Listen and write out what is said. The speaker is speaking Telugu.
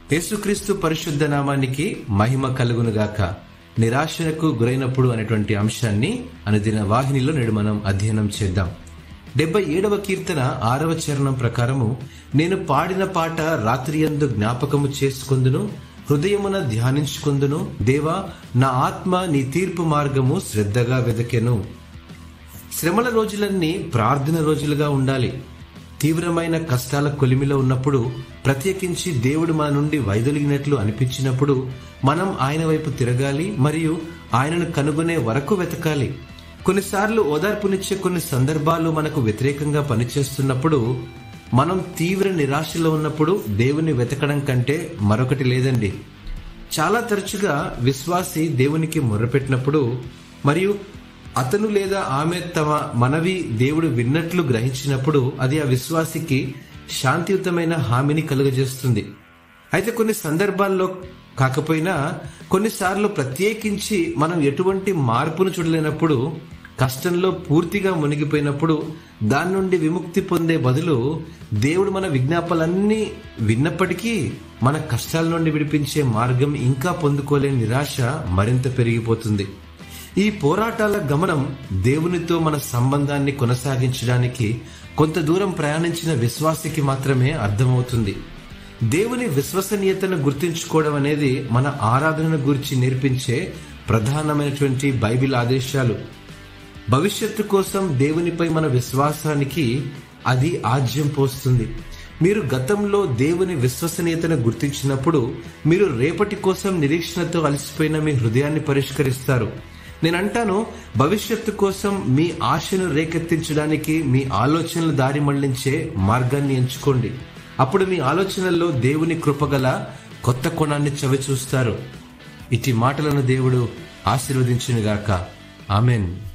యేసుక్రీస్తు పరిశుద్ధ నామానికి మహిమ కలుగునుగాక నిరాశకు గురైనప్పుడు అనేటువంటి అంశాన్ని అనుదిన వాహినిలో నేడు మనం అధ్యయనం చేద్దాం డెబ్బై ఏడవ కీర్తన ఆరవ చరణం ప్రకారము నేను పాడిన పాట రాత్రియందు జ్ఞాపకము చేసుకొందును హృదయమున ధ్యానించుకొందును దేవా నా ఆత్మ నీ తీర్పు మార్గము శ్రద్ధగా వెదకెను శ్రమల రోజులన్నీ ప్రార్థన రోజులుగా ఉండాలి తీవ్రమైన కష్టాల కొలిమిలో ఉన్నప్పుడు ప్రత్యేకించి దేవుడు మన నుండి వైదొలిగినట్లు అనిపించినప్పుడు మనం ఆయన వైపు తిరగాలి మరియు ఆయనను కనుగొనే వరకు వెతకాలి కొన్నిసార్లు ఓదార్పునిచ్చే కొన్ని సందర్భాలు మనకు వ్యతిరేకంగా పనిచేస్తున్నప్పుడు మనం తీవ్ర నిరాశలో ఉన్నప్పుడు దేవుని వెతకడం కంటే మరొకటి లేదండి చాలా తరచుగా విశ్వాసి దేవునికి మొర్రపెట్టినప్పుడు మరియు అతను లేదా ఆమె తమ మనవి దేవుడు విన్నట్లు గ్రహించినప్పుడు అది ఆ విశ్వాసికి శాంతియుతమైన హామీని కలుగజేస్తుంది అయితే కొన్ని సందర్భాల్లో కాకపోయినా కొన్నిసార్లు ప్రత్యేకించి మనం ఎటువంటి మార్పును చూడలేనప్పుడు కష్టంలో పూర్తిగా మునిగిపోయినప్పుడు దాని నుండి విముక్తి పొందే బదులు దేవుడు మన విజ్ఞాపనలన్నీ విన్నప్పటికీ మన కష్టాల నుండి విడిపించే మార్గం ఇంకా పొందుకోలేని నిరాశ మరింత పెరిగిపోతుంది ఈ పోరాటాల గమనం దేవునితో మన సంబంధాన్ని కొనసాగించడానికి కొంత దూరం ప్రయాణించిన విశ్వాసికి మాత్రమే అర్థమవుతుంది దేవుని విశ్వసనీయతను గుర్తించుకోవడం అనేది మన ఆరాధనను గురించి నేర్పించే ప్రధానమైనటువంటి బైబిల్ ఆదేశాలు భవిష్యత్తు కోసం దేవునిపై మన విశ్వాసానికి అది ఆజ్యం పోస్తుంది మీరు గతంలో దేవుని విశ్వసనీయతను గుర్తించినప్పుడు మీరు రేపటి కోసం నిరీక్షణతో అలసిపోయిన మీ హృదయాన్ని పరిష్కరిస్తారు నేనంటాను భవిష్యత్తు కోసం మీ ఆశను రేకెత్తించడానికి మీ ఆలోచనలు దారి మళ్లించే మార్గాన్ని ఎంచుకోండి అప్పుడు మీ ఆలోచనల్లో దేవుని కృపగల కొత్త కోణాన్ని చవి చూస్తారు ఇటు మాటలను దేవుడు ఆశీర్వదించునుగాక ఆమెన్